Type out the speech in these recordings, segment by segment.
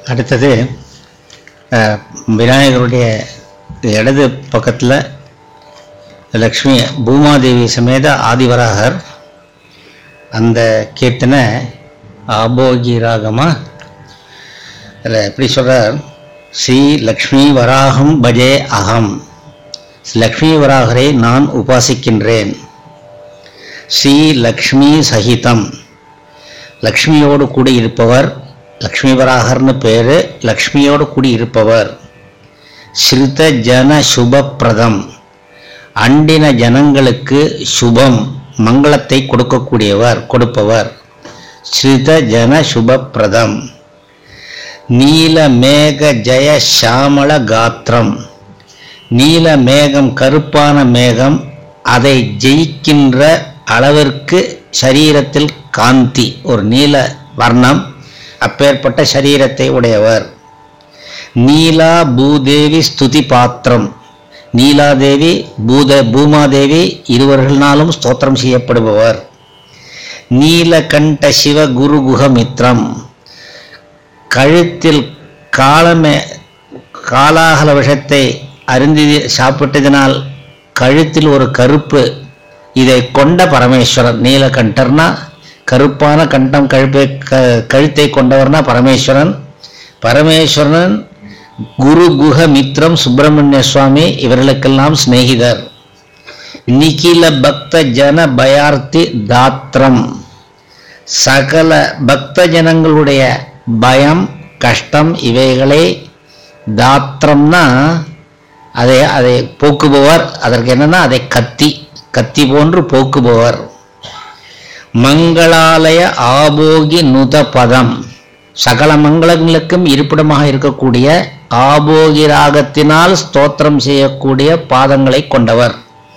அடுத்தது அஹ், விநாயகருடைய இடது பக்கத்தில் லக்ஷ்மி பூமாதேவி சமேத ஆதிவராகர் அந்த கீர்த்தனை ஆபோகி ராகமா அதில் எப்படி சொல்கிறார் ஸ்ரீ லக்ஷ்மி வராகம் பஜே அகம் லக்ஷ்மி வராகரை நான் உபாசிக்கின்றேன் ஸ்ரீ லக்ஷ்மி சகிதம் லக்ஷ்மியோடு கூடி இருப்பவர் லக்ஷ்மி வராகர்னு பேர் லக்ஷ்மியோடு கூடி இருப்பவர் ஸ்ருத ஜன சுபப்பிரதம் அண்டின ஜனங்களுக்கு சுபம் மங்களத்தை கொடுக்கக்கூடியவர் கொடுப்பவர் ஸ்ருத ஜன சுபப்பிரதம் நீல மேக ஜெய ஷாமள காத்திரம் நீல மேகம் கருப்பான மேகம் அதை ஜெயிக்கின்ற அளவிற்கு சரீரத்தில் காந்தி ஒரு நீல வர்ணம் அப்பேற்பட்ட சரீரத்தை உடையவர் நீலா பூதேவி ஸ்துதி பாத்திரம் நீலாதேவி பூத பூமாதேவி இருவர்களாலும் ஸ்தோத்திரம் செய்யப்படுபவர் நீலகண்ட சிவ குரு குஹமித்ரம் கழுத்தில் காலமே காலாகல விஷத்தை அருந்தி சாப்பிட்டதினால் கழுத்தில் ஒரு கருப்பு இதை கொண்ட பரமேஸ்வரன் நீலகண்டர்னா கருப்பான கண்டம் கழுப்பை க கழுத்தை கொண்டவர்னா பரமேஸ்வரன் பரமேஸ்வரன் குரு குஹ மித்ரம் சுப்பிரமணிய சுவாமி இவர்களுக்கெல்லாம் சிநேகிதர் நிகில பக்த ஜன பயார்த்தி தாத்ரம் சகல பக்த ஜனங்களுடைய பயம் கஷ்டம் இவைகளை தாத்திரம்னா அதை அதை போக்குபவர் அதற்கு என்னன்னா அதை கத்தி கத்தி போன்று போக்குபவர் மங்களாலய ஆபோகி நுத பதம் சகல மங்களங்களுக்கும் இருப்பிடமாக இருக்கக்கூடிய ஆபோகி ராகத்தினால் ஸ்தோத்திரம் செய்யக்கூடிய பாதங்களை கொண்டவர்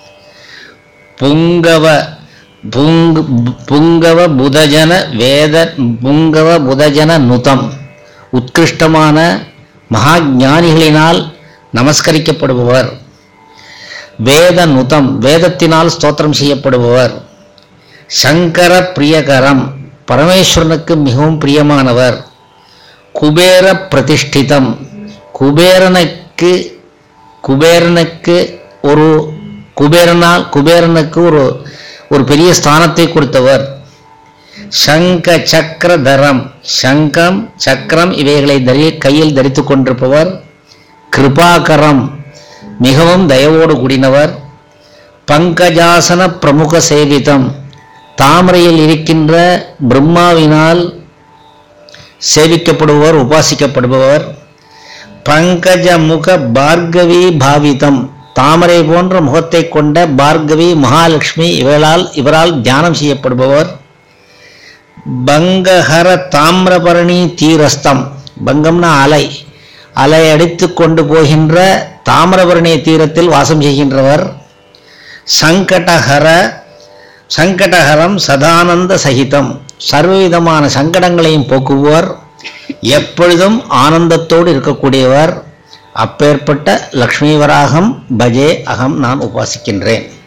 புங்கவ புங் புங்கவ புதஜன வேத புங்கவ புதஜன நுதம் உத்கிருஷ்டமான மகா ஞானிகளினால் நமஸ்கரிக்கப்படுபவர் வேத நுதம் வேதத்தினால் ஸ்தோத்திரம் செய்யப்படுபவர் சங்கர பிரியகரம் பரமேஸ்வரனுக்கு மிகவும் பிரியமானவர் குபேர பிரதிஷ்டிதம் குபேரனுக்கு குபேரனுக்கு ஒரு குபேரனால் குபேரனுக்கு ஒரு ஒரு பெரிய ஸ்தானத்தை கொடுத்தவர் சங்க சக்கரதரம் சங்கம் சக்கரம் இவைகளை தரி கையில் தரித்து கொண்டிருப்பவர் கிருபாகரம் மிகவும் தயவோடு கூடினவர் பங்கஜாசன பிரமுக சேவிதம் தாமரையில் இருக்கின்ற பிரம்மாவினால் சேவிக்கப்படுபவர் உபாசிக்கப்படுபவர் பங்கஜ முக பார்கவி பாவிதம் தாமரை போன்ற முகத்தை கொண்ட பார்கவி மகாலட்சுமி இவளால் இவரால் தியானம் செய்யப்படுபவர் பங்கஹர தாமிரபரணி தீரஸ்தம் பங்கம்னா அலை அலை அடித்து கொண்டு போகின்ற தாமிரபரணி தீரத்தில் வாசம் செய்கின்றவர் சங்கடஹர சங்கடஹரம் சதானந்த சகிதம் சர்வவிதமான சங்கடங்களையும் போக்குபவர் எப்பொழுதும் ஆனந்தத்தோடு இருக்கக்கூடியவர் அப்பேற்பட்ட லக்ஷ்மி வராகம் பஜே அகம் நான் உபாசிக்கின்றேன்